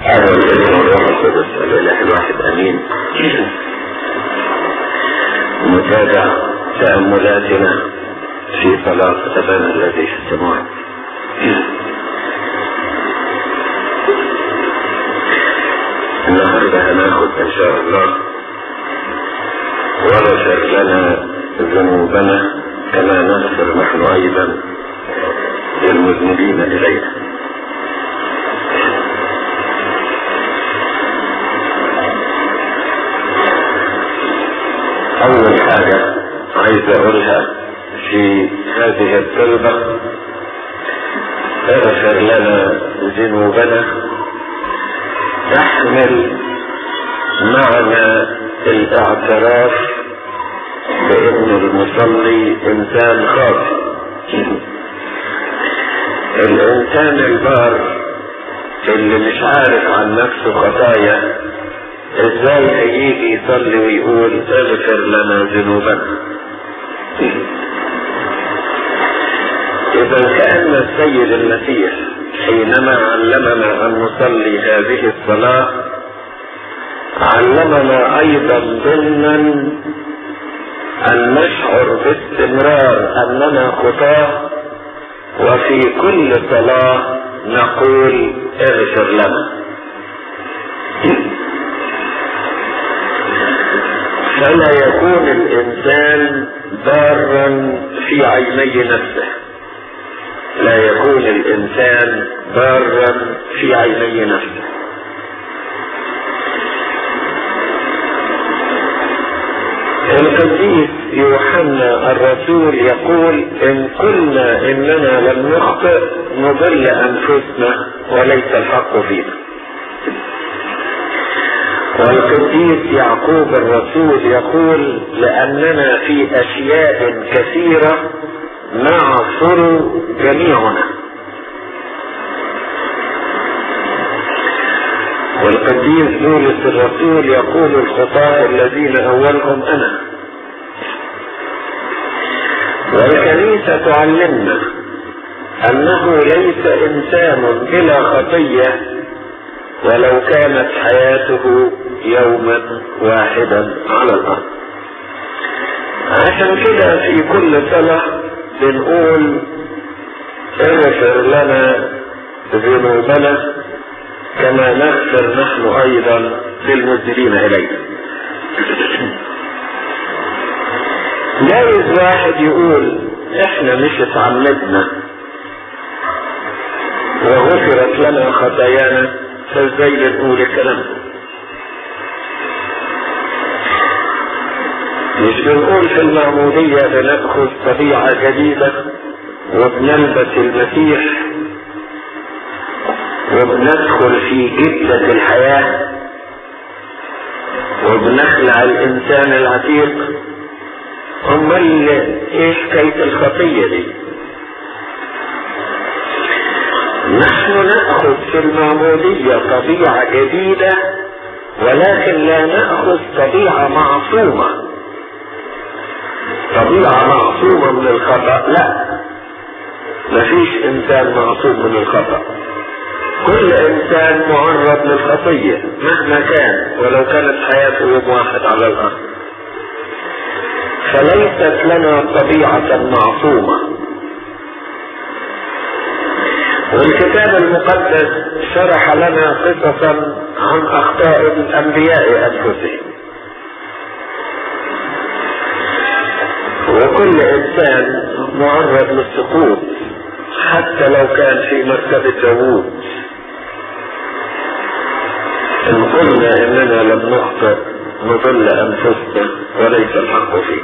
أول اسم الروح القدس الإله الواحد أمين نتابع تأملاتنا في صلاة أبانا الذي في السماوات النهارده هناخد إن شاء الله واغفر لنا ذنوبنا كما نغفر نحن أيضا للمذنبين إلينا أول حاجة عايز أقولها في هذه الطلبة اغفر لنا ذنوبنا تحمل معنى الاعتراف بأن المصلي إنسان خاطئ الإنسان البار اللي مش عارف عن نفسه خطايا ازاي هيجي يصلي ويقول اغفر لنا ذنوبنا اذا كان السيد المسيح حينما علمنا ان نصلي هذه الصلاة علمنا ايضا ضمنا ان نشعر باستمرار اننا خطاه وفي كل صلاة نقول اغفر لنا فلا يكون الانسان ضارا في عيني نفسه لا يكون الانسان ضارا في عيني نفسه القديس يوحنا الرسول يقول ان قلنا اننا لم نخطئ نضل انفسنا وليس الحق فينا والقديس يعقوب الرسول يقول لأننا في أشياء كثيرة نعصر جميعنا والقديس بولس الرسول يقول الخطاة الذين أولهم أنا والكنيسة تعلمنا أنه ليس إنسان بلا خطية ولو كانت حياته يوما واحدا على الارض عشان كده في كل صلاة بنقول اغفر لنا ذنوبنا كما نغفر نحن ايضا للمذنبين الينا جايز واحد يقول احنا مش اتعمدنا وغفرت لنا خطايانا فازاي بنقول الكلام ده مش بنقول في المعمودية بنأخذ طبيعة جديدة وبنلبس المسيح وبندخل في جدة الحياة وبنخلع الإنسان العتيق أمال إيه حكاية الخطية دي؟ نحن نأخذ في المعمودية طبيعة جديدة ولكن لا نأخذ طبيعة معصومة طبيعة معصومة من الخطأ لا مفيش انسان معصوم من الخطأ كل انسان معرض للخطية مهما كان ولو كانت حياته يوم واحد على الارض فليست لنا طبيعة معصومة والكتاب المقدس شرح لنا قصصا عن اخطاء الانبياء انفسهم وكل انسان معرض للسقوط حتى لو كان في مرتبة داوود ان قلنا اننا لم نخطئ نضل انفسنا وليس الحق فيه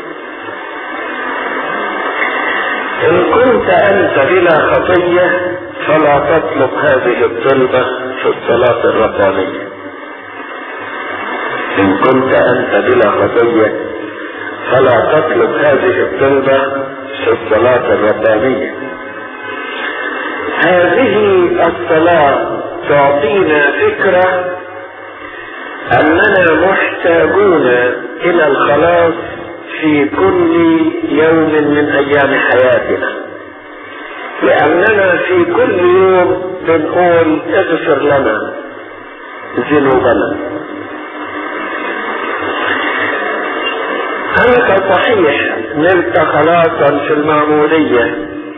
ان كنت انت بلا خطية فلا تطلب هذه الطلبة في الصلاة الربانية ان كنت انت بلا خطية فلا تطلب هذه الطلبة في الصلاة الربانية هذه الصلاة تعطينا فكرة أننا محتاجون إلى الخلاص في كل يوم من أيام حياتنا لأننا في كل يوم بنقول اغفر لنا ذنوبنا أنت صحيح نلت خلاصا في المعمودية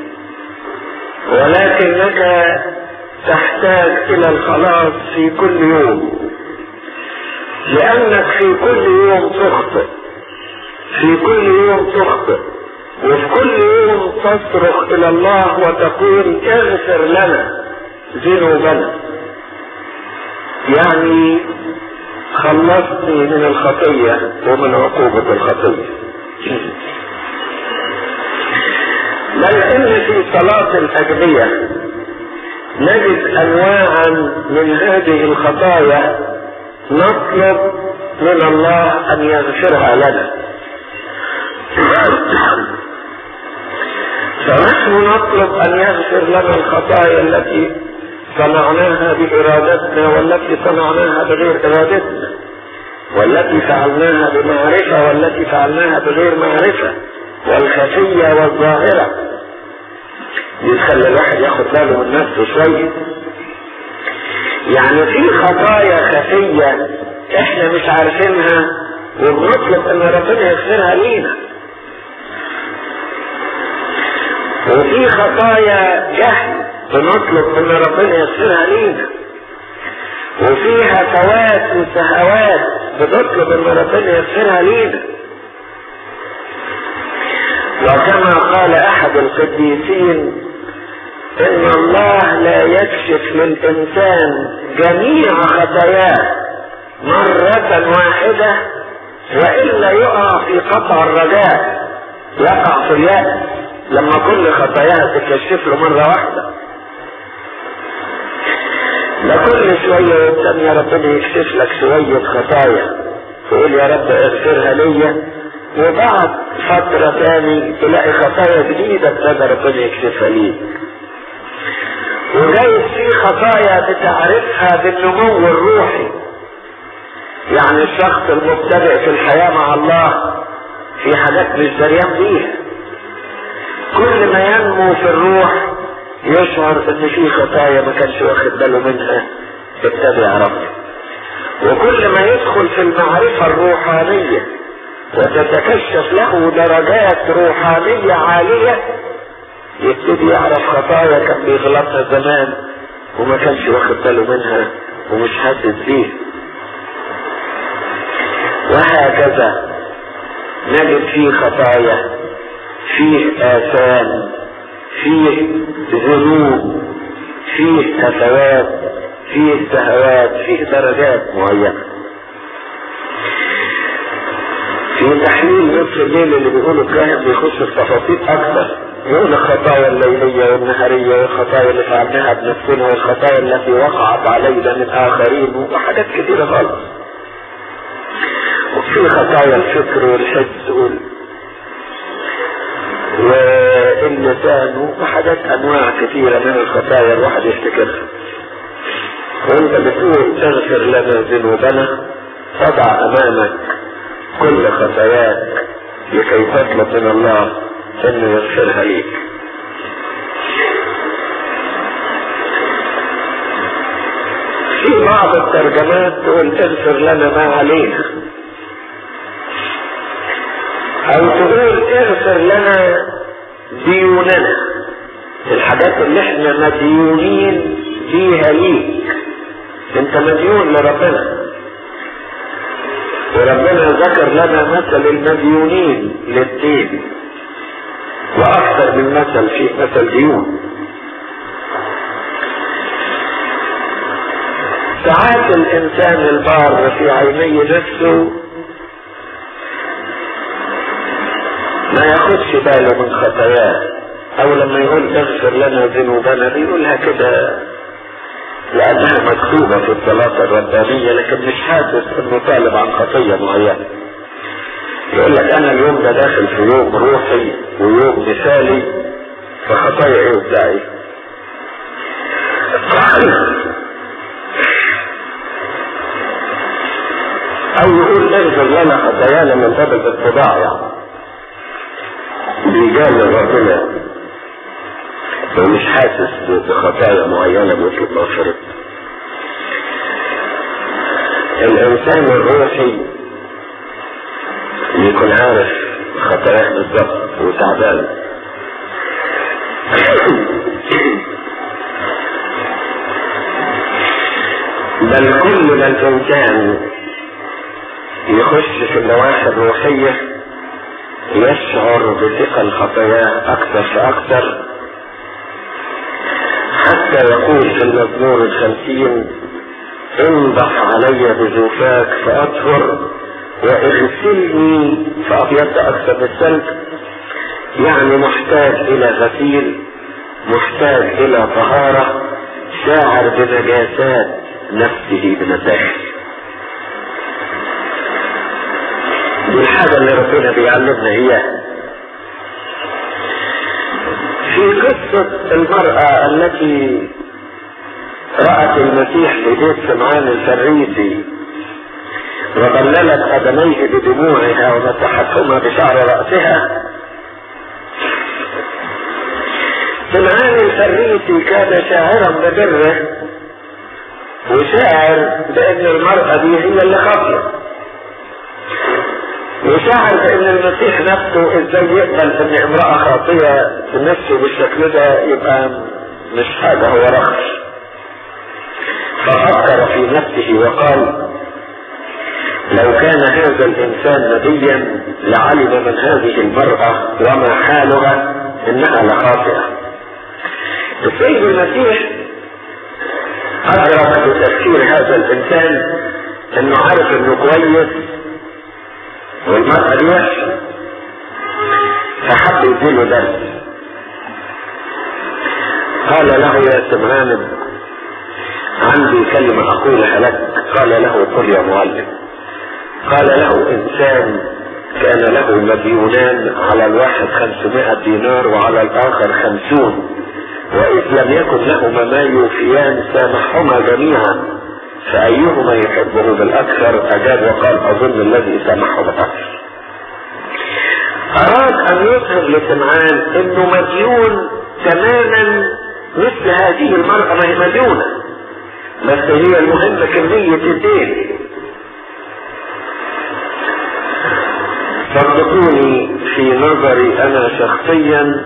ولكنك تحتاج إلى الخلاص في كل يوم لأنك في كل يوم تخطئ في كل يوم تخطئ وفي كل يوم تصرخ إلى الله وتقول اغفر لنا ذنوبنا يعني خلصني من الخطية ومن عقوبة الخطية بل ان في صلاة الاجبية نجد انواعا من هذه الخطايا نطلب من الله ان يغفرها لنا فنحن نطلب ان يغفر لنا الخطايا التي صنعناها بارادتنا والتي صنعناها بغير ارادتنا والتي فعلناها بمعرفة والتي فعلناها بغير معرفة والخفية والظاهرة دي تخلي الواحد ياخد باله من نفسه شوية يعني في خطايا خفية احنا مش عارفينها وبنطلب ان ربنا يغفرها لينا وفي خطايا جهل بنطلب ان ربنا يغفرها لينا وفيها فوات وسهوات بنطلب ان ربنا يغفرها لينا وكما قال احد القديسين ان الله لا يكشف للانسان جميع خطاياه مرة واحدة والا يقع في قطع الرجاء يقع في اليأس لما كل خطاياه تكشف له مرة واحدة ده كل شوية والتانية ربنا يكشف لك شوية خطايا تقول يا رب اغفرها ليا وبعد فترة تاني تلاقي خطايا جديدة ابتدى ربنا يكشفها ليك وجايز في خطايا بتعرفها بالنمو الروحي يعني الشخص المبتدئ في الحياة مع الله في حاجات مش دريان بيها كل ما ينمو في الروح يشعر ان في خطايا ما كانش واخد باله منها ابتدى يعرفها وكل ما يدخل في المعرفة الروحانية وتتكشف له درجات روحانية عالية يبتدي يعرف خطايا كان بيغلطها زمان وما كانش واخد باله منها ومش حاسس بيها وهكذا نجد فيه خطايا فيه آثام فيه ذنوب فيه هفوات فيه سهوات فيه درجات معينة في تحليل نصف الليل اللي بيقولوا الكاهن بيخش في تفاصيل اكثر يقول الخطايا الليلية والنهارية والخطايا اللي فعلناها بنفسنا والخطايا التي وقعت علينا من اخرين وحاجات كثيرة خالص وفي خطايا الفكر والحس وال... واللسان وحاجات انواع كثيرة من الخطايا الواحد يفتكرها وانت بتقول اغفر لنا ذنوبنا تضع امامك كل خطاياك لكي تطلب من الله انه يغفرها ليك في بعض الترجمات تقول اغفر لنا ما علينا او تقول اغفر لنا ديوننا الحاجات اللي احنا مديونين فيها ليك انت مديون لربنا وربنا ذكر لنا مثل المديونين للدين واكثر من مثل في مثل ديون ساعات الانسان البار في عيني نفسه ما ياخدش باله من خطاياه او لما يقول اغفر لنا ذنوبنا بيقولها كده لانها مكتوبة في الصلاة الربانية لكن مش حاسس انه طالب عن خطية معينة يقول لك انا اليوم ده داخل في يوم روحي ويوم مثالي فخطايا ايه وبتاعي او يقول اغفر لنا خطايانا من باب الاتباع يعني بيجامل ربنا ومش حاسس بخطايا معينة بيطلب مغفرة الانسان الروحي يكون عارف خطاياه بالظبط وتعبان بل كل ما الانسان يخش في النواحي الروحية يشعر بثقل خطاياه اكثر فاكثر حتى يقول في المزمور الخمسين انضح علي بزوفاك فاطهر واغسلني فابيض اكثر بالثلج يعني محتاج الى غسيل محتاج الى طهارة شاعر بنجاسات نفسه من الداخل دي الحاجة اللي ربنا بيعلمنا اياها في قصة المرأة التي رأت المسيح في بيت سمعان الفريسي وظللت قدميه بدموعها ومسحتهما بشعر رأسها سمعان الفريسي كان شاعرا ببره وشاعر بأن المرأة دي هي اللي خطلت وشعر بأن المسيح نفسه ازاي يقبل ان امرأة خاطية تمسه بالشكل ده يبقى مش حاجة هو رخص ففكر في نفسه وقال لو كان هذا الانسان نبيا لعلم من هذه المرأة وما حالها انها لخاطئة السيد المسيح ادرك بتفكير هذا الانسان انه عارف انه كويس والمرأة دي وحشة فحب يديله درس قال له يا سمعان عندي كلمة أقولها لك قال له قل يا معلم قال له إنسان كان له مديونان على الواحد خمسمائة دينار وعلى الآخر خمسون وإذ لم يكن لهما ما يوفيان سامحهما جميعا فأيهما يحبه بالأكثر أجاب وقال أظن الذي سامحه بالأكثر أراد أن يظهر لسمعان إنه مديون تماما مثل هذه المرأة ما هي مديونة بس هي المهمة كمية الدين صدقوني في نظري أنا شخصيا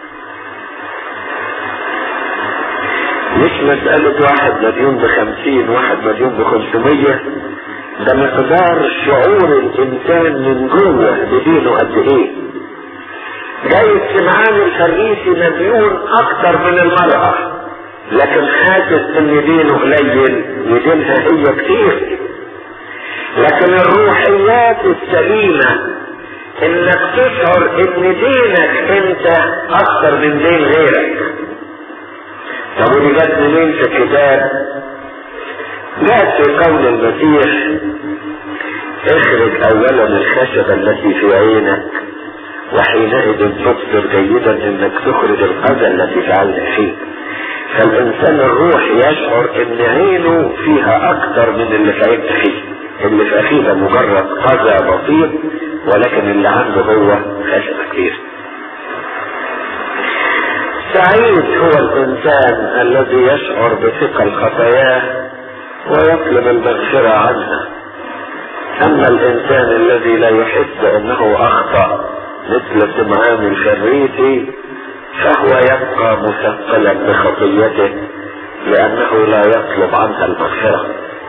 مش مسألة واحد مديون بخمسين واحد مديون بخمسمية ده مقدار شعور الإنسان من جوه بدينه قد إيه جاي سمعان الفريسي مديون أكتر من المرأة لكن حاسس إن دينه قليل ودينها هي كتير لكن الروحيات السليمة انك تشعر ان دينك انت اكتر من دين غيرك طب ودي جت منين في الكتاب؟ جاءت في قول المسيح اخرج اولا الخشبة التي في عينك وحينئذ تبصر جيدا انك تخرج القذى التي في عين فيك فالانسان الروح يشعر ان عينه فيها اكتر من اللي في عين اخيه اللي في اخيه ده مجرد قذى بسيط ولكن اللي عنده هو خشبة كبير سعيد هو الانسان الذي يشعر بثقل خطاياه ويطلب المغفرة عنها اما الانسان الذي لا يحس انه اخطأ مثل سمعان الخريتي فهو يبقى مثقلا بخطيته لانه لا يطلب عنها المغفرة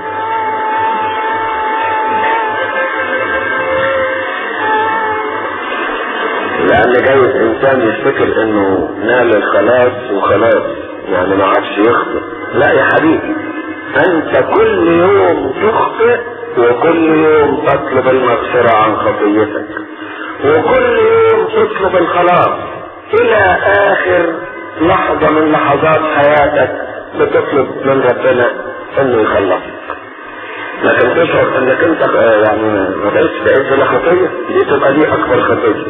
لان جايز انسان يفتكر انه نال الخلاص وخلاص يعني ما عادش يخطئ لا يا حبيبي انت كل يوم تخطئ وكل يوم تطلب المغفرة عن خطيتك وكل يوم تطلب الخلاص الى اخر لحظة من لحظات حياتك بتطلب من ربنا انه يخلصك لكن تشعر انك انت يعني ما بقتش بقيت بلا خطية دي تبقى دي اكبر خطية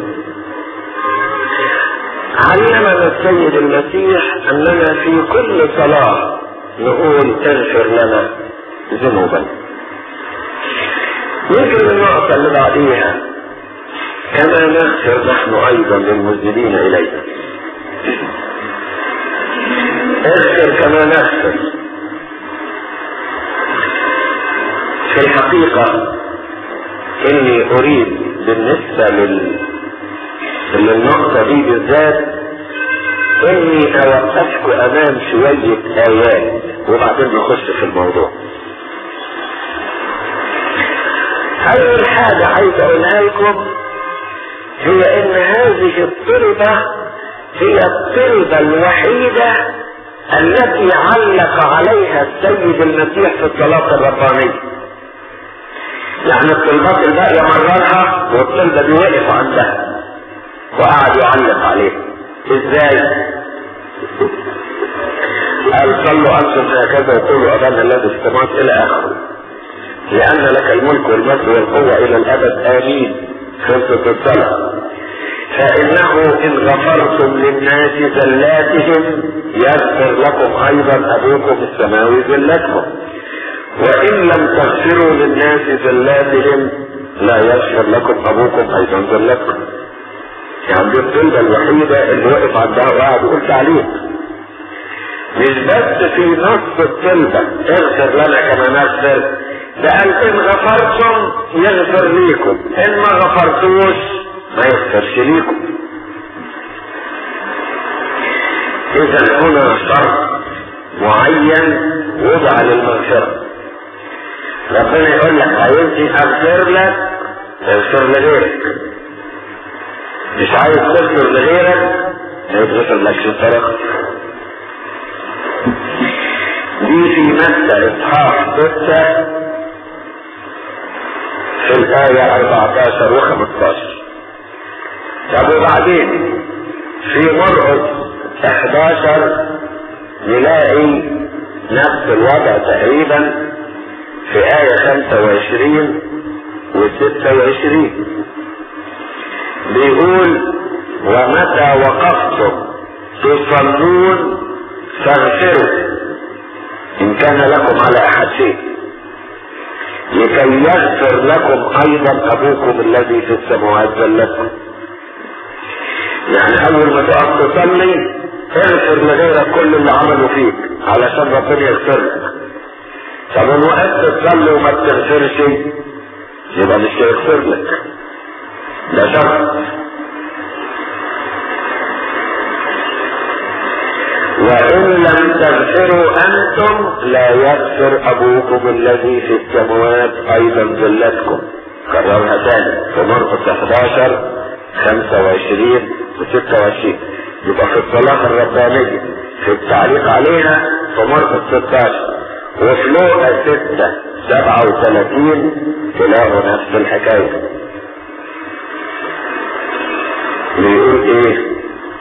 علمنا السيد المسيح اننا في كل صلاة نقول اغفر لنا ذنوبنا يمكن النقطة اللي بعديها كما نغفر نحن ايضا للمذنبين الينا اغفر كما نغفر في الحقيقة اني اريد بالنسبة لل... للنقطة دي بالذات اني اوقفكم امام شوية ايات وبعدين نخش في الموضوع اول حاجة عايز اقولها لكم هي ان هذه الطلبة هي الطلبة الوحيدة التي علق عليها السيد المسيح في الصلاة الربانية يعني الطلبات الباقية مررها والطلبة دي وقف عندها وقعد يعلق عليها ازاي قال صلوا انتم هكذا وقولوا ابانا الذي في السماوات الى اخره لان لك الملك والمجد والقوه الى الابد امين خلصت الصلاه فانه ان غفرتم للناس زلاتهم يغفر لكم ايضا ابوكم السماوي زلتكم وان لم تغفروا للناس زلاتهم لا يغفر لكم ابوكم ايضا زلتكم يعني دي الطلبة الوحيدة اللي وقف عندها وقعد يقول تعليق مش بس في نص الطلبة اغفر لنا كما نغفر ده قال ان غفرتم يغفر ليكم ان ما غفرتوش ما يغفرش ليكم اذا هنا شرط معين وضع للمغفرة ربنا يقول لك عايزني اغفر لك اغفر لغيرك مش عايز تغفر لغيرك ما يتغفر لكش الطرق دي في مادة اصحاح ستة في الآية 14 و 15 طب وبعدين في مرقس 11 نلاقي نفس الوضع تقريبا في آية 25 و 26 بيقول ومتى وقفتم تصلون فاغفروا ان كان لكم على احد شيء لكي يغفر لكم ايضا ابوكم الذي في السماوات زلتكم يعني اول ما تقف تصلي اغفر لغيرك كل اللي عملوا فيك علشان ربنا يغفر لك طب ان وقفت تصلي وما بتغفرش يبقى مش هيغفر لك ده شرط وإن لم تغفروا أنتم لا يغفر أبوكم الذي في السماوات أيضا ذلتكم كررها تاني في مرقس 11 25 و 26 يبقى في الصلاة الربانية في التعليق عليها في مرقس 16 وفي لوقا 6 37 تلاقوا نفس الحكاية بيقول ايه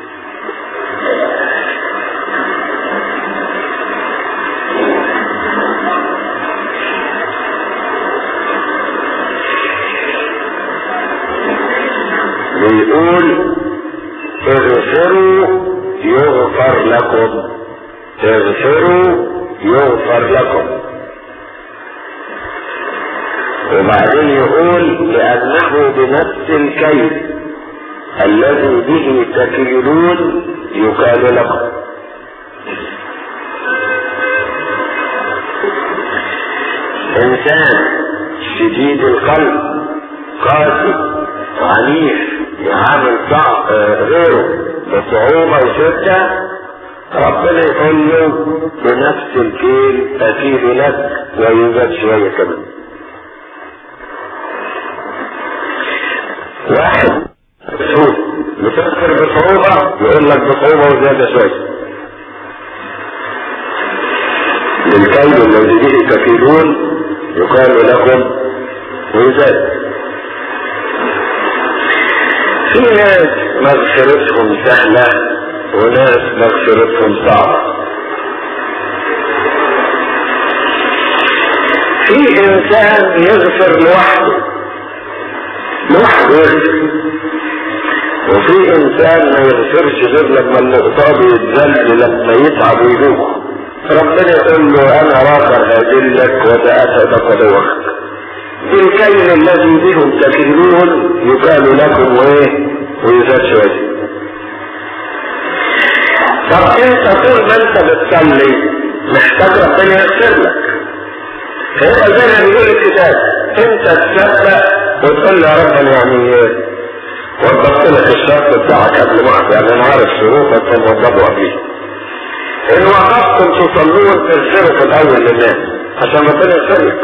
بيقول اغفروا يغفر لكم اغفروا يغفر لكم وبعدين يقول لأنه بنفس الكيد الذي به تكيلون يقال لكم انسان شديد القلب قاسي عنيف يعامل صعب غيره بصعوبة وشدة ربنا يقول له بنفس الكيل أكيد لك ويوجد شوية كمان واحد شوف بتذكر بصعوبة يقول لك بصعوبة وزيادة شوية للكيل الذي به تكيلون يقال لكم ويزاد في ناس مغفرتهم سهلة وناس مغفرتهم صعبة في انسان يغفر لوحده لوحده يغفر وفي انسان ما يغفرش غير لما اللي قصاده يتذل لما يتعب ويدوخ ربنا يقول له انا راخر هاجلك وتأسدك ودوخك بالكيل الذي بهم تكلون يقال لكم وايه ويزاد شويه طب انت طول ما انت بتصلي محتاج ربنا يغفر لك فيبقى زي ما بيقول الكتاب انت تسبق وتقول له يا رب أنا يعني وضبط لك الشرط بتاعك قبل ما أعرف يعني انا عارف شروطك فموضبه قبليه ان وقفتم تصلون تغفروا في الاول للناس عشان ربنا يسلك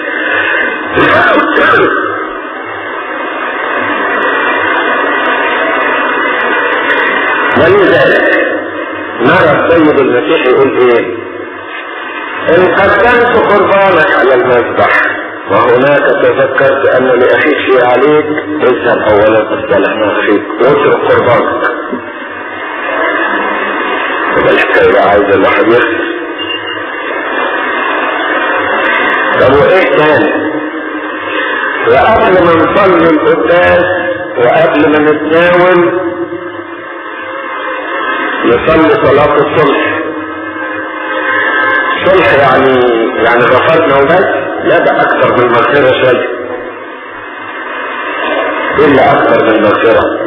ولذلك نرى السيد المسيح يقول ايه ان قدمت قربانك على المذبح وهناك تذكرت ان لاخيك شيء عليك اذهب اولا اصطلح مع اخيك واترك قربانك يبقى الحكايه بقى عايز الواحد يخسر طب وايه تاني وقبل ما نصلي القداس وقبل ما نتناول نصلي صلاة الصلح صلح يعني يعني غفرنا وبس لا ده اكثر من المغفرة شيء الا اكثر من المغفرة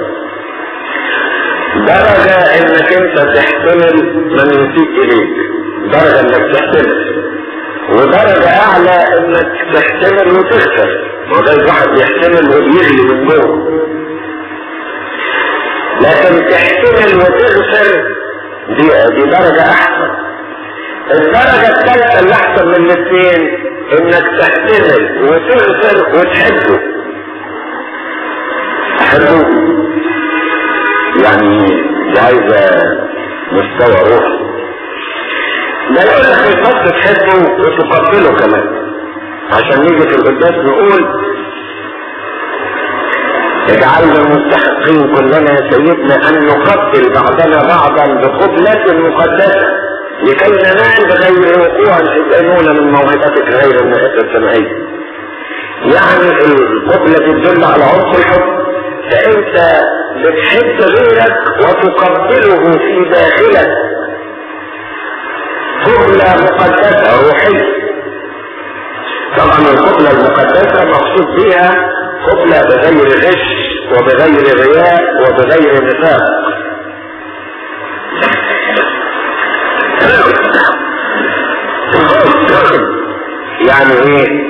درجة انك انت تحتمل من يسيء اليك درجة انك تحتمل ودرجة اعلى انك تحتمل وتغفر وده الواحد بيحتمل وبيغلي من جوه لكن تحتمل وتغفر دي دي درجة احسن الدرجة الثالثة اللي احسن من الاثنين انك تحتمل وتغفر وتحبه تحبه يعني دي عايزة مستوى روحي ده يقول لك مش بس تحبه وتقبله كمان عشان نيجي في القداس نقول اجعلنا مستحقين كلنا يا سيدنا ان نقبل بعضنا بعضا بقبلة مقدسة لكي ننال بغير وقوع الدينونة من موهبتك غير المائدة السمعية يعني القبلة تدل على عمق الحب فانت بتحب غيرك وتقبله في داخلك قبلة مقدسة روحية طبعا القبلة المقدسة مقصود بها قبلة بغير غش وبغير رياء وبغير نفاق يعني ايه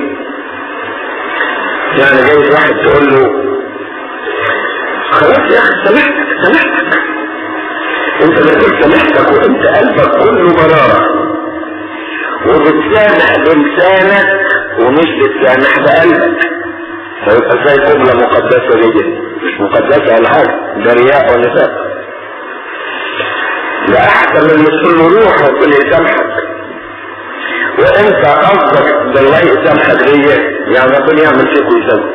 يعني جاي واحد تقول له خلاص يا اخي سامحتك سامحتك انت بتقول سامحتك وانت قلبك كله مرارة وبتسامح بلسانك ومش بتسامح بقلبك فيبقى زي قبلة مقدسة ليه مش مقدسة ولا حاجة ده رياء ونفاق ده احسن من مسؤول روح وكل يسامحك وانت قصدك بالله يسامحك ليه يعني ربنا يعمل فيك ويسامحك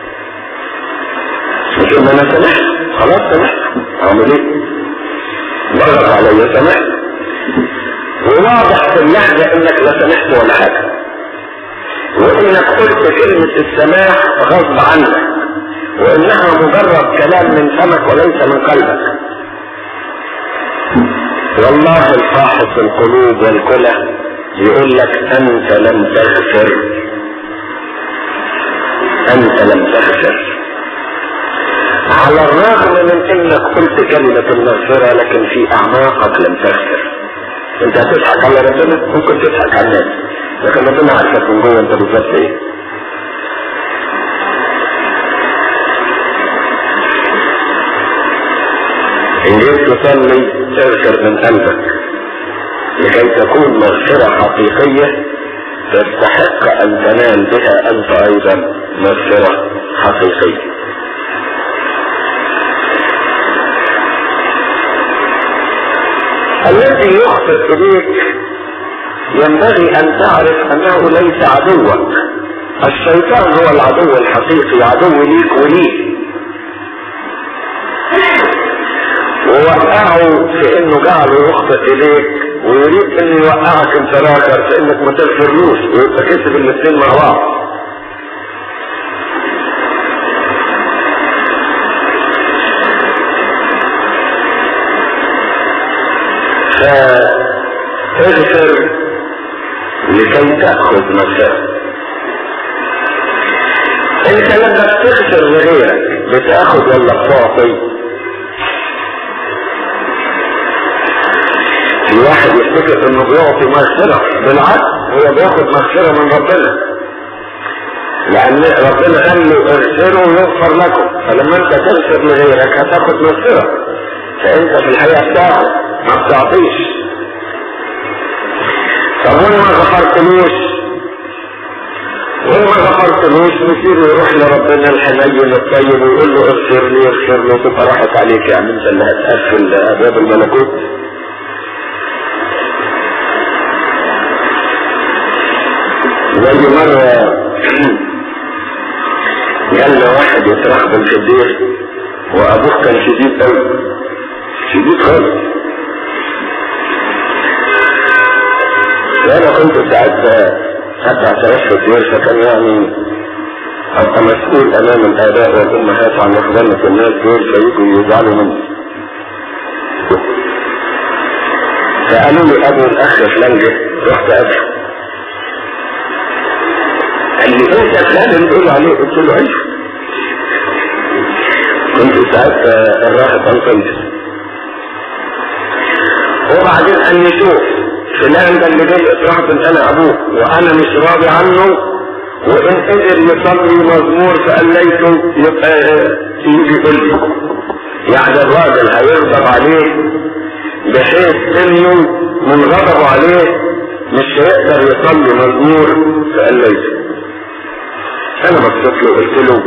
مش ان انا سامحت خلاص سامحت اعمل ايه ضغط عليا سامحت وواضح في اللحظة انك لا سامحت ولا حاجة وانك قلت كلمة السماح غصب عنك وانها مجرد كلام من فمك وليس من قلبك والله الفاحص القلوب والكلى يقول لك انت لم تغفر انت لم تغفر على الرغم من انك قلت كلمة المغفرة لكن في اعماقك لم تغفر انت هتضحك على ربنا ممكن تضحك على الناس لكن ربنا عارفك من جوه انت بالظبط ايه ان جيت تصلي تغفر من قلبك لكي تكون مغفرة حقيقية تستحق ان تنال بها انت ايضا مغفرة حقيقية الذي يخطئ اليك ينبغي ان تعرف انه ليس عدوك الشيطان هو العدو الحقيقي عدو ليك وليك ووقعه في انه جعله يخطئ اليك ويريد انه يوقعك انت راجل في انك ما تغفرلوش ويبقى كسب الاثنين مع بعض فاغفر لكي تأخذ مغفرة انت لما بتغفر لغيرك بتاخذ ولا بتعطي في واحد يفتكر انه بيعطي مغفرة بالعكس هو بياخد مغفرة من ربنا لان ربنا قال له اغفروا يغفر لكم فلما انت تغفر لغيرك هتاخد مغفرة فانت في الحقيقة بتاخد ما بتعطيش طب وين ما غفرتلوش وين ما غفرتلوش يصير يروح لربنا الحنين الطيب ويقول له اغفر لي اغفر لي تبقى راحت عليك يا عم انت اللي هتقفل ابواب الملكوت زي مرة قال له واحد يترحب في الدير وابوه كان شديد قوي شديد خالص وانا كنت ساعات حتى اعترف في الدير فكان يعني ابقى مسؤول امام الاباء والامهات عن اخوانة الناس دول فيجوا يزعلوا مني فقالوا لي ابو الاخ فلان جه رحت ابحث قال لي انت فلان اللي بيقول عليه قلت له ايوه كنت ساعات الراحة انقذ وبعدين قال لي شوف فلان ده اللي جاي رحت انا ابوه وانا مش راضي عنه وان قدر يصلي مزمور فقليته يبقى يجي يقول لي يعني الراجل هيغضب عليه بحيث انه من غضبه عليه مش هيقدر يصلي مزمور فقليته انا بصيت له قلت له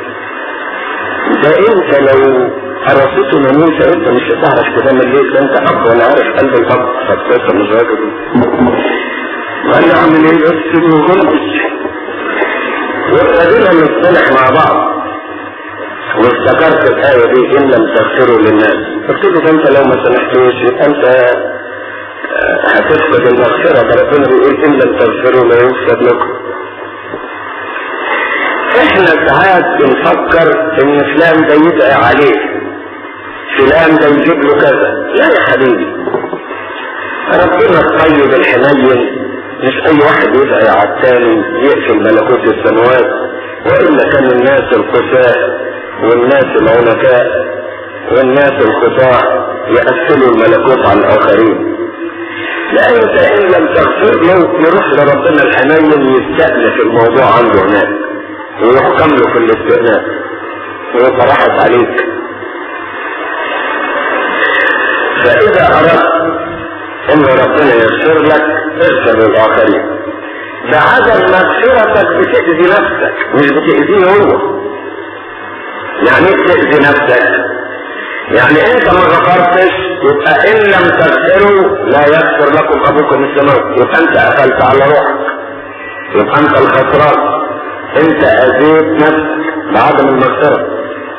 ده انت لو حرصته ناموسة انت مش هتعرف تنام الليل ده انت اب وانا عارف قلب الاب فتوصل مش راجل قال لي اعمل ايه بس وغلط وابتدينا نصطلح مع بعض وافتكرت الآية دي إن لم تغفروا للناس قلت له ده أنت لو ما سمحتوش يبقى أنت هتفقد المغفرة ده ربنا بيقول إن لم تغفروا لا يغفر لكم احنا ساعات بنفكر ان فلان ده يدعي عليه فلان ده يجيب له كذا لا يا حبيبي ربنا الطيب الحنين مش اي واحد يدعي على التاني يقفل ملكوت السماوات والا كان الناس القساة والناس العنكاء والناس الخطاع يقفلوا الملكوت على الاخرين لا انت ان لم تغفر له يروح لربنا الحنين يستأنف الموضوع عنده هناك ويحكم له في الاستئناف ويبقى راحت عليك فاذا اردت ان ربنا يغفر لك اغفر للاخرين بعدم مغفرتك بتأذي نفسك مش بتأذيه هو يعني ايه بتأذي نفسك يعني انت ما غفرتش يبقى ان لم تغفروا لا يغفر لكم ابوكم السماوي يبقى انت قفلت على روحك يبقى انت الخسران انت اذيت نفسك بعدم المغفرة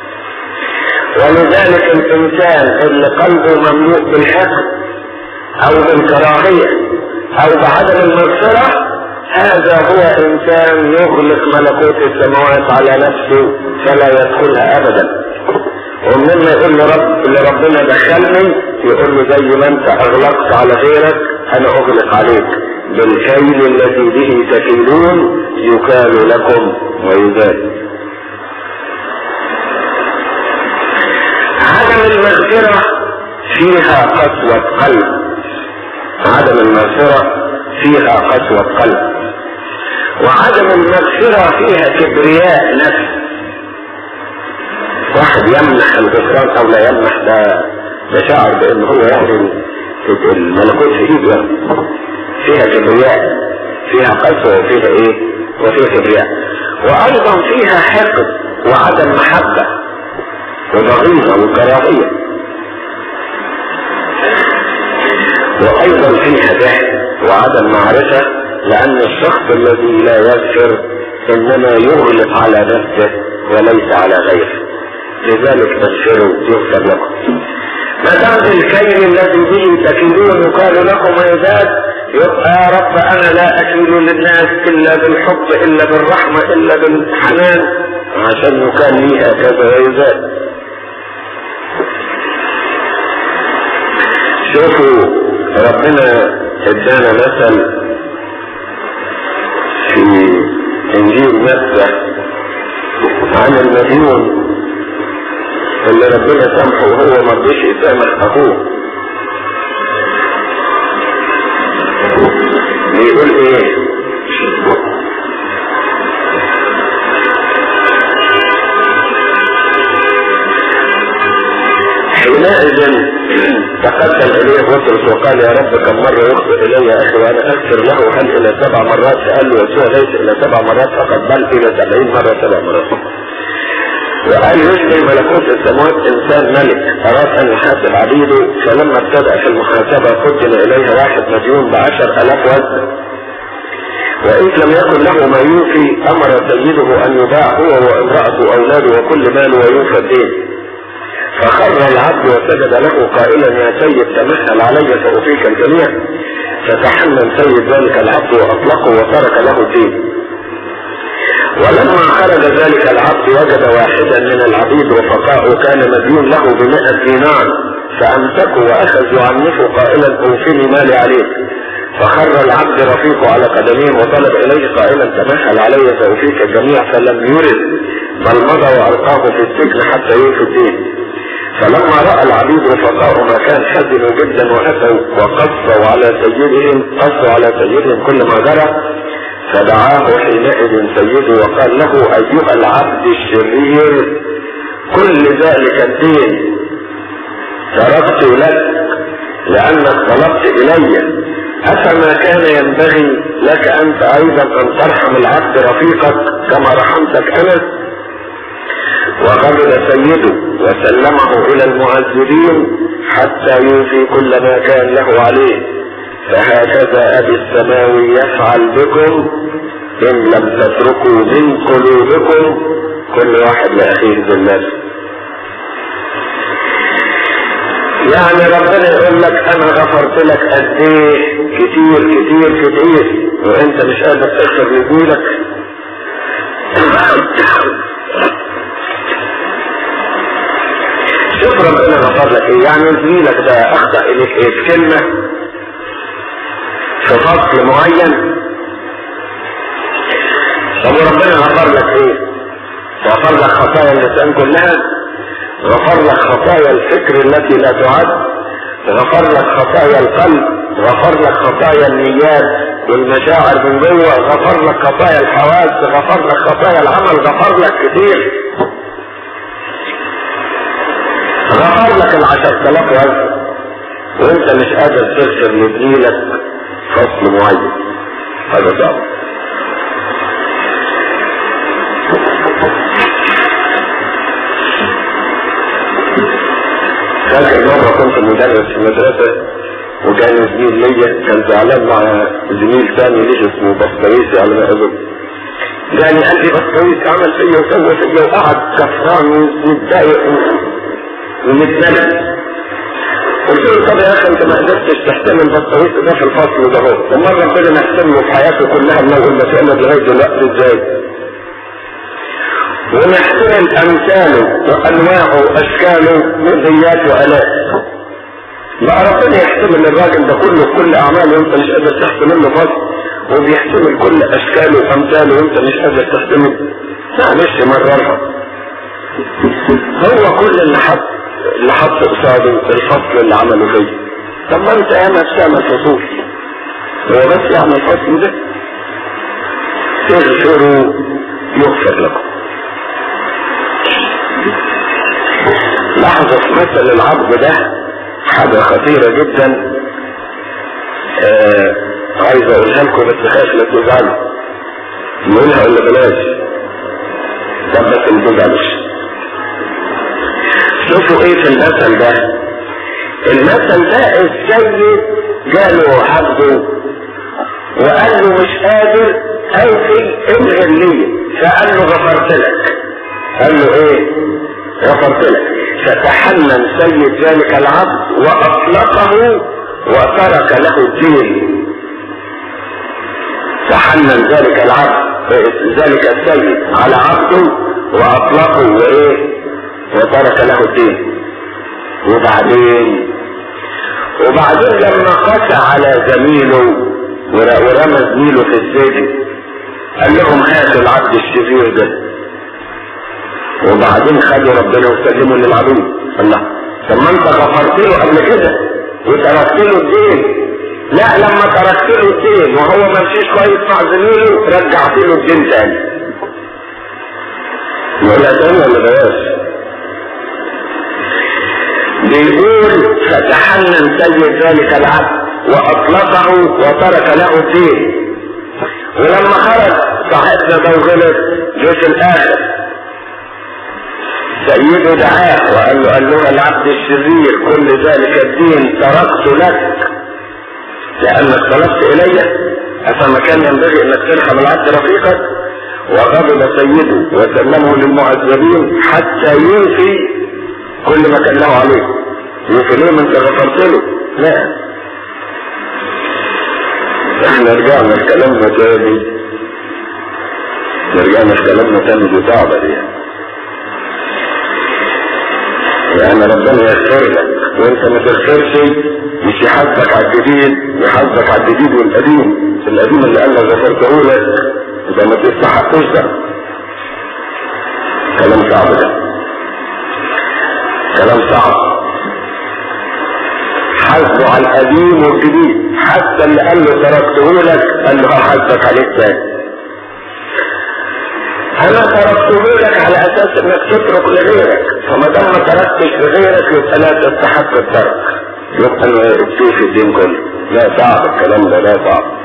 ولذلك الانسان اللي قلبه مملوء بالحقد او بالكراهية او بعدم المغفرة هذا هو انسان يغلق ملكوت السماوات على نفسه فلا يدخلها ابدا ومما يقول لرب لربنا دخلني يقول له زي ما انت اغلقت على غيرك انا اغلق عليك بالكيل الذي به تكيلون يكال لكم ويزال عدم المغفرة فيها قسوة قلب عدم المغفرة فيها قسوة قلب وعدم المغفرة فيها كبرياء نفس واحد يمنح الغفران او لا يمنح ده ده شعر بان هو يعني الملكوت في ايده يعني فيها كبرياء فيها قسوة وفيها ايه وفيها كبرياء وايضا فيها حقد وعدم محبة وضغينة وكراهية وايضا فيها جهل وعدم معرفة لان الشخص الذي لا يغفر انما يغلق على نفسه وليس على غيره لذلك تغفروا يغفر لكم ما دام الكيل الذي به تكيلون يقال لكم ويزاد يبقى يا رب انا لا اكيل للناس الا بالحب الا بالرحمة الا بالحنان عشان يكال لي هكذا ويزاد شوفوا ربنا ادانا مثل في انجيل متى عن المديون اللي ربنا سامحه وهو ما رضيش يسامح اخوه بيقول ايه تقدم اليه بطرس وقال يا رب كم مرة يخطئ الي يا اخي وانا اغفر له هل الى سبع مرات قال له يسوع ليس الى سبع مرات فقط بل الى سبعين مرة سبع مرات وقال يشبه ملكوت السماوات انسان ملك اراد ان يحاسب عبيده فلما ابتدأ في المحاسبة قدم اليه واحد مديون بعشر الاف وزن وإن لم يكن له ما يوفي أمر سيده أن يباع هو وامرأته وأولاده وكل ماله ويوفى الدين فخر العبد وسجد له قائلا يا سيد تمثل علي فأوفيك الجميع فتحمل سيد ذلك العبد وأطلقه وترك له الدين ولما خرج ذلك العبد وجد واحدا من العبيد رفقاءه كان مديون له بمئة دينار فأمسكوا وأخذوا عنفه قائلا أوفني مالي عليك فخر العبد رفيقه على قدميه وطلب إليه قائلا تمثل علي فأوفيك الجميع فلم يرد بل مضى وألقاه في السجن حتى يوفي الدين فلما رأى العبيد رفقاء ما كان حزنوا جدا وأتوا وقصوا على سيدهم قصوا على سيدهم كل ما جرى فدعاه حينئذ سيده وقال له أيها العبد الشرير كل ذلك الدين تركت لك لأنك طلبت إلي أفما كان ينبغي لك أنت أيضا أن ترحم العبد رفيقك كما رحمتك أنا وغضب سيده وسلمه الى المعذبين حتى يوفي كل ما كان له عليه فهكذا ابي السماوي يفعل بكم ان لم تتركوا من قلوبكم كل واحد لاخيه بالناس يعني ربنا يقول لك انا غفرت لك قد ايه كتير كتير كتير وانت مش قادر تغفر لجولك شوف ربنا غفر لك ايه يعني زميلك ده اخطأ اليك ايه في كلمة في فصل معين طب وربنا غفر لك ايه غفر لك خطايا اللسان كلها غفر لك خطايا الفكر التي لا تعد غفر لك خطايا القلب غفر لك خطايا النيات والمشاعر من جوه غفر لك خطايا الحواس غفر لك خطايا العمل غفر لك كتير غفر لك العشر تلاف وزن وانت مش قادر تغفر لزميلك فصل معين هذا صعب فاكر مرة كنت مدرس في مدرسة وكان زميل ليا كان زعلان مع زميل ثاني ليش اسمه بسطويسي على ما اظن يعني قال لي بسطويسي عمل فيا وسوى فيا وقعد كفران ومتضايق ومتنرفز قلت له طب يا اخي انت ما قدرتش تحتمل بسطويسي ده في الفصل ده هو طب مرة ربنا نحتمله في حياته كلها لو قلنا فعلا لغاية دلوقتي ازاي ونحترم امثاله وانواعه واشكاله من ذيات والات بقى ربنا يحتمل الراجل ده كله كل اعماله وانت مش قادر تحتمل له فضل وبيحتمل كل اشكاله وامثاله وانت مش قادر تحتمل معلش مررها هو كل اللي حط اللي حط قصاده الفصل اللي عمله فيه طب ما انت ياما بتعمل فصول هو بس يعمل الفصل ده اغفروا يغفر لكم لحظة مثل العبد ده حاجة خطيرة جدا آه عايز اقولها لكم بس خايف لا تزعلوا نقولها ولا بلاش طب بس ما تزعلوش شوفوا ايه في المثل ده المثل ده السيد جاله عبده وقال له مش قادر اوفي اغفر لي فقال له غفرت لك قال له ايه غفرت لك فتحنن سيد ذلك العبد واطلقه وترك له الدين تحنن ذلك العبد ذلك السيد على عبده واطلقه وايه وترك له الدين وبعدين وبعدين لما قسى على زميله ورمى زميله في السجن قال لهم هاتوا العبد الشرير ده وبعدين خدوا ربنا وسلموا للعبيد الله طب ما انت غفرت له قبل كده وتركت له الدين لا لما تركت له الدين وهو ما مشيش كويس مع زميله رجعت له الدين تاني يقول تاني ولا بلاش بيقول فتحنن سيد ذلك العبد واطلقه وترك له الدين ولما خرج صاحبنا ده وغلط جه في الاخر سيده دعاه وقال له ايها العبد الشرير كل ذلك الدين تركت لك لانك طلبت الي افما كان ينبغي انك ترحم العبد رفيقك وغضب سيده وسلمه للمعذبين حتى يوفي كل ما كان له عليه يوفي ليه ما انت غفرت له لا احنا رجعنا لكلامنا تاني رجعنا لكلامنا تاني دي صعبة دي يعني ربنا يغفر لك وانت ما تغفرش مش يحاسبك على الجديد يحاسبك على الجديد والقديم القديم اللي قال لك غفرته لك يبقى ما تستحقوش ده كلام صعب ده كلام صعب حاسبه على القديم والجديد حتى اللي قال له تركته لك قال له هحاسبك عليه تاني انا تركته لك على اساس انك تترك لغيرك فما دام ما تركتش لغيرك يبقى لا تستحق الترك يبقى انه في الدين كله لا صعب الكلام ده لا صعب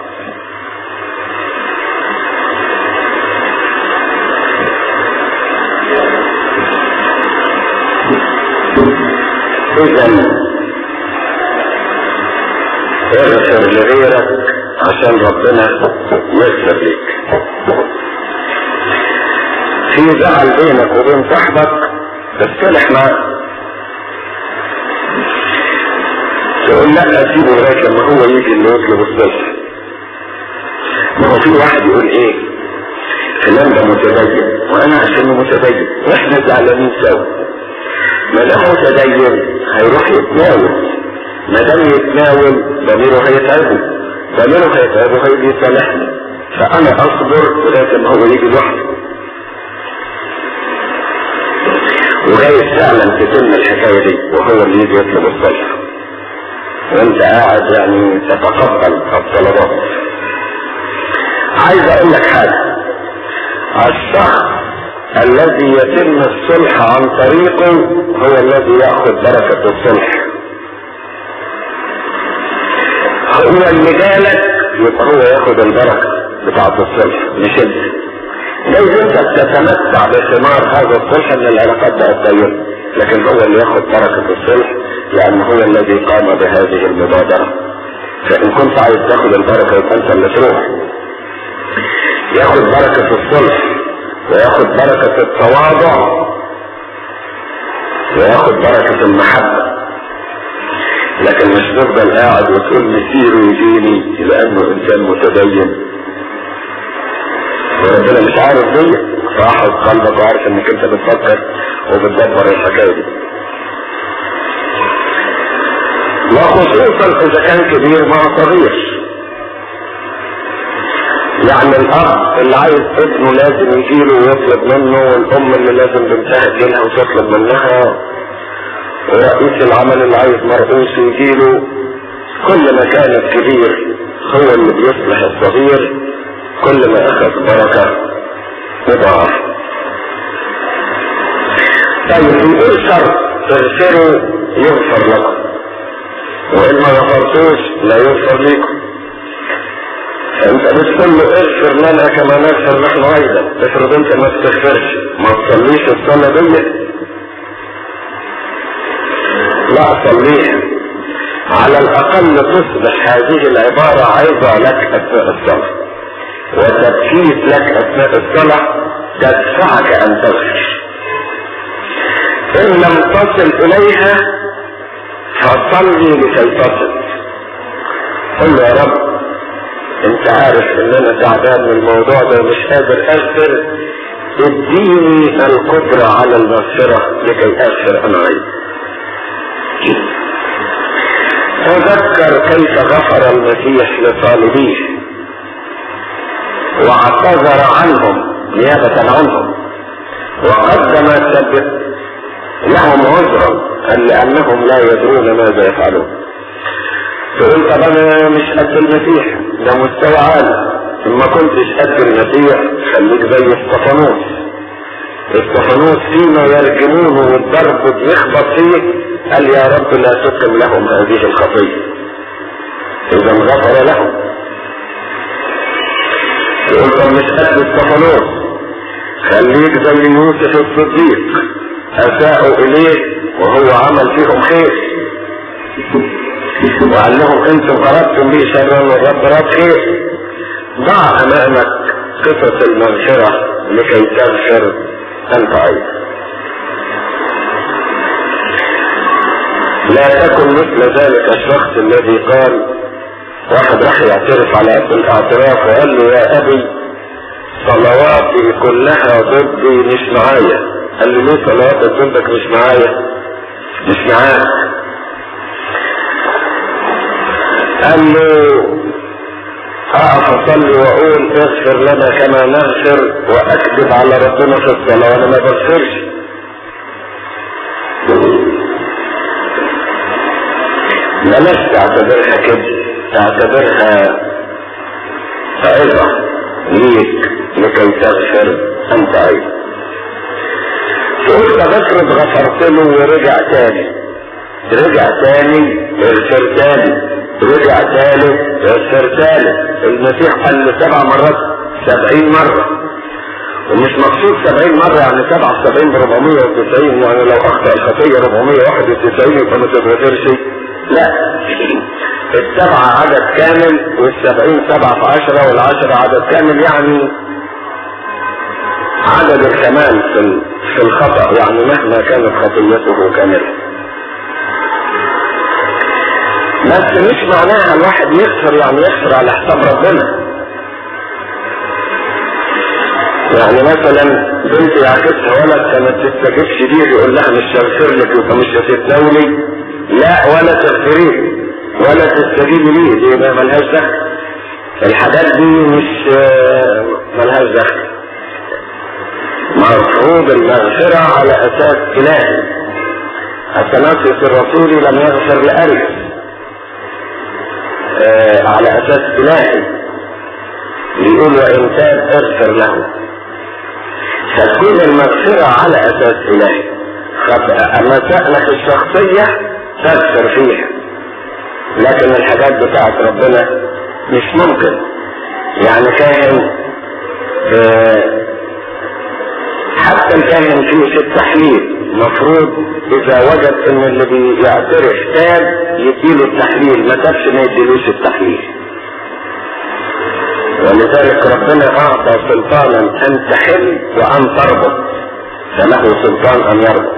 اذا اغفر لغيرك عشان ربنا يغفر لك في زعل بينك وبين صاحبك تصلح معاه تقول لا اسيبه لغايه لما هو يجي اللي يطلب الصلح ما هو في واحد يقول ايه فلان ده متدين وانا عشان متدين واحنا زعلانين سوا ما دام متدين هيروح يتناول ما دام يتناول ضميره هيتعبه ضميره هيتعبه هيجي يصالحني فانا اصبر لغايه ما هو يجي لوحده وجاي فعلا تتم الحكايه دي وهو اللي يجي يطلب الصلح وانت قاعد يعني تتقبل الطلبات عايز اقول لك حاجه الشخص الذي يتم الصلح عن طريقه هو الذي ياخذ بركه الصلح هو اللي جالك يبقى هو ياخد البركه بتاعه الصلح مش انت لو انت بتتمتع بثمار هذا الصلح ان العلاقات بقت طيبه لكن هو اللي ياخد بركه الصلح لان هو الذي قام بهذه المبادره فان كنت عايز تاخد البركه يبقى انت اللي تروح ياخد بركه الصلح وياخد بركه التواضع وياخد بركه المحبه لكن مش تفضل قاعد وتقول مسيره يجيني لانه انسان متدين وربنا مش عارف دي فاحفظ قلبك وعارف انك انت بتفكر وبتدبر الحكايه دي وخصوصا اذا كان كبير مع صغير يعني الاب اللي عايز ابنه لازم يجيله ويطلب منه والام اللي لازم بنتها تجيلها وتطلب منها ورئيس العمل اللي عايز مرؤوس يجيله كل ما كان الكبير هو اللي بيصلح الصغير كل ما اخذ بركة مضاعف طيب يقول شرط تغفروا يغفر لكم وان ما غفرتوش لا يغفر لكم فانت بتقول له اغفر لنا كما نغفر نحن ايضا افرض انت ما بتغفرش ما تصليش الصلاه دي لا صليها على الاقل تصبح هذه العبارة عظة لك اثناء الصلاة وتبكيت لك اثناء الصلاة تدفعك ان تغفر ان لم تصل اليها فصلي لكي تصل قل يا رب انت عارف ان انا تعبان من الموضوع ده ومش قادر اغفر اديني القدرة على المغفرة لكي اغفر انا ايضا تذكر كيف غفر المسيح لطالبيه واعتذر عنهم نيابة عنهم وقدم سبب لهم عذرا لانهم لا يدرون ماذا يفعلون تقول طب انا مش قد المسيح ده مستوى عالي ما كنتش قد المسيح خليك زي استفانوس استفانوس فيما يرجمونه والضرب بيخبط فيه قال يا رب لا تقم لهم هذه الخطية اذا غفر لهم يقول طب مش قتل استفانوس خليك زي يوسف الصديق اساءوا اليه وهو عمل فيهم خير وقال لهم انتم اردتم لي شرا والرب رد خير ضع امامك قصص المغفرة لكي تغفر انت ايضا لا تكن مثل ذلك الشخص الذي قال واحد راح يعترف على اب الاعتراف وقال له يا ابي صلواتي كلها ضدي مش معايا قال له ليه صلواتك ضدك مش معايا مش معاك قال له اقف اصلي واقول اغفر لنا كما نغفر واكذب على ربنا في الصلاه وانا ما بغفرش بلاش تعتبرها كده تعتبرها عظة ليك لكي تغفر انت ايضا تقول طب افرض غفرت له ورجع تاني رجع تاني اغفر تاني رجع ثالث يغفر ثالث المسيح قال له سبع مرات سبعين مرة ومش مقصود سبعين مرة يعني سبعة سبعين بربعمية وتسعين يعني لو اخطأ الخطية ربعمية واحد وتسعين يبقى ما تتغفرش لا السبعة عدد كامل والسبعين سبعة في عشرة والعشرة عدد كامل يعني عدد الكمال في في الخطأ يعني مهما كانت خطيته كاملة بس مش معناها الواحد يغفر يعني يغفر على حساب ربنا يعني مثلا بنت يعكسها ولد كانت تستجيبش ليه يقول لها مش هغفر لك يبقى مش هتتناولي لا ولا تغفريه ولا تستجيبي ليه دي ما ملهاش دخل الحاجات دي مش ملهاش دخل مرفوض المغفرة على اساس الهي اثناسيوس الرسولي لم يغفر لأريس آه على اساس الهي يقول وان تاب اغفر له فتكون المغفرة على اساس الهي مسائلك الشخصية تغفر فيها لكن الحاجات بتاعت ربنا مش ممكن يعني كاهن آه حتى الكاهن فيه في التحليل مفروض اذا وجد ان اللي بيعترف تاب يديله التحليل ما تابش ما يديلوش التحليل ولذلك ربنا اعطى سلطانا ان تحل وان تربط فله سلطان ان يربط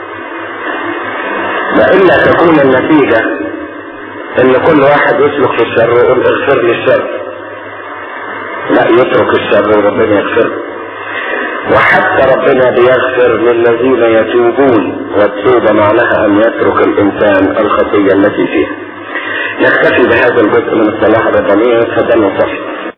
والا تكون النتيجة ان كل واحد يسلك في الشر ويقول اغفر لي الشر لا يترك الشر وربنا يغفر وحتى ربنا بيغفر للذين يتوبون والتوبة معناها ان يترك الانسان الخطية التي فيها نكتفي بهذا الجزء من الصلاح الربانية فدنا صفحة